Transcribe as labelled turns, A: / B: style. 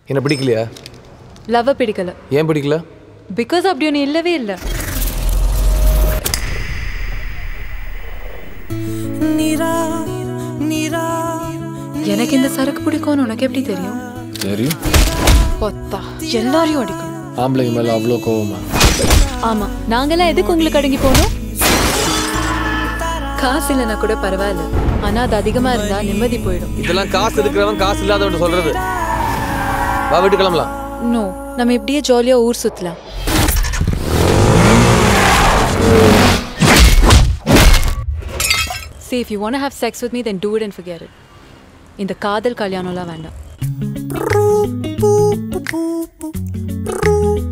A: என்ன பிடிக்கலையா
B: லவ் பிடிக்கல
A: ஏன் பிடிக்கல
B: பிகாஸ் அப்படி ஒன்று இல்லவே இல்லை எனக்கு இந்த சரக்கு பிடிக்கும்னு உனக்கு எப்படி தெரியும்
A: தெரியும்
B: ஒத்தா எல்லாரையும் அடிக்கணும்
A: ஆம்பளைங்க மேலே அவ்வளோ கோவமா
B: ஆமா நாங்கெல்லாம் எதுக்கு உங்களுக்கு அடங்கி போனோம் காசு இல்லைன்னா கூட பரவாயில்ல ஆனா அது அதிகமா இருந்தா நிம்மதி போயிடும்
A: இதெல்லாம் காசு இருக்கிறவன் காசு இல்லாதவன் சொல்றது வா வீட்டு கிளம்பலாம்
B: நோ நம்ம இப்படியே ஜாலியா ஊர் சுத்தலாம் See, if you want to have sex with me, then do it and forget it. இந்த காதல் கல்யாணம்லாம் வேண்டாம்